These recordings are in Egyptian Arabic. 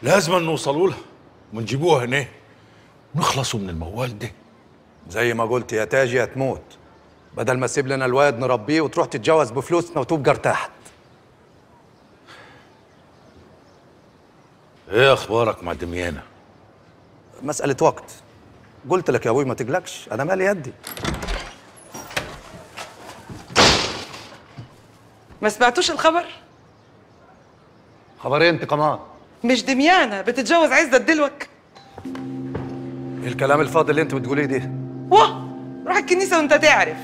لازم نوصلوا لها ونجيبوها هنا ونخلصوا من الموال ده زي ما قلت يا تاج يا تموت بدل ما تسيب لنا الواد نربيه وتروح تتجوز بفلوسنا وتبقى ارتحت ايه اخبارك مع دميانه مسألة وقت قلت لك يا ابوي ما تقلقش انا مالي يدي ما سمعتوش الخبر؟ خبرين انت كمان مش دميانة بتتجوز عزة دلوك إيه الكلام الفاضي اللي انت بتقوليه ده واه روح الكنيسة وانت تعرف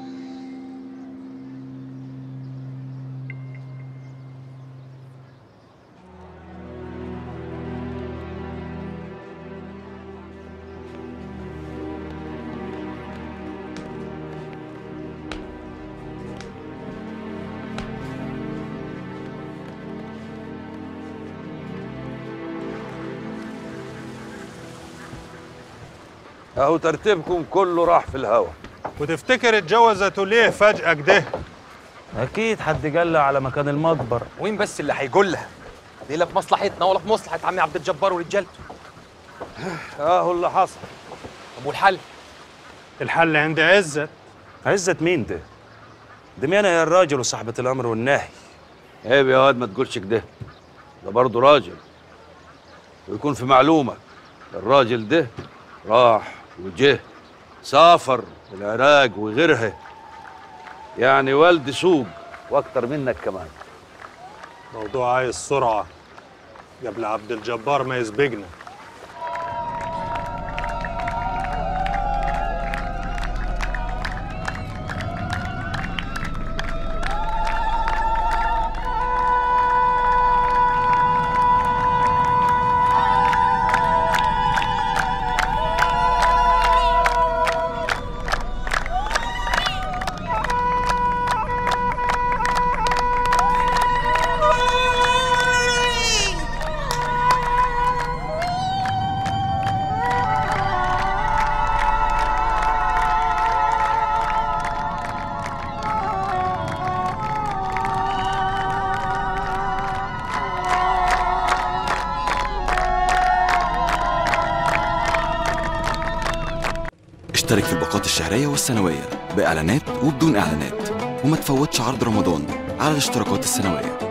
اهو ترتيبكم كله راح في الهوا وتفتكر اتجوزته ليه فجأة كده؟ اكيد حد قال له على مكان المقبر وين بس اللي هيقول لها دي لا في مصلحتنا ولا في مصلحة عمي عبد الجبار ورجالته اهو اللي حصل طب والحل الحل عند عزت عزة مين ده؟ دميانة هي الراجل وصاحبة الأمر والنهي عيب يا واد ما تقولش كده ده برضه راجل ويكون في معلومك الراجل ده راح وجه سافر العراق وغيرها يعني والد سوق واكتر منك كمان موضوع عايز سرعة قبل عبد الجبار ما يسبقنا اشترك في الباقات الشهرية والسنوية بإعلانات وبدون إعلانات وما تفوتش عرض رمضان على الاشتراكات السنوية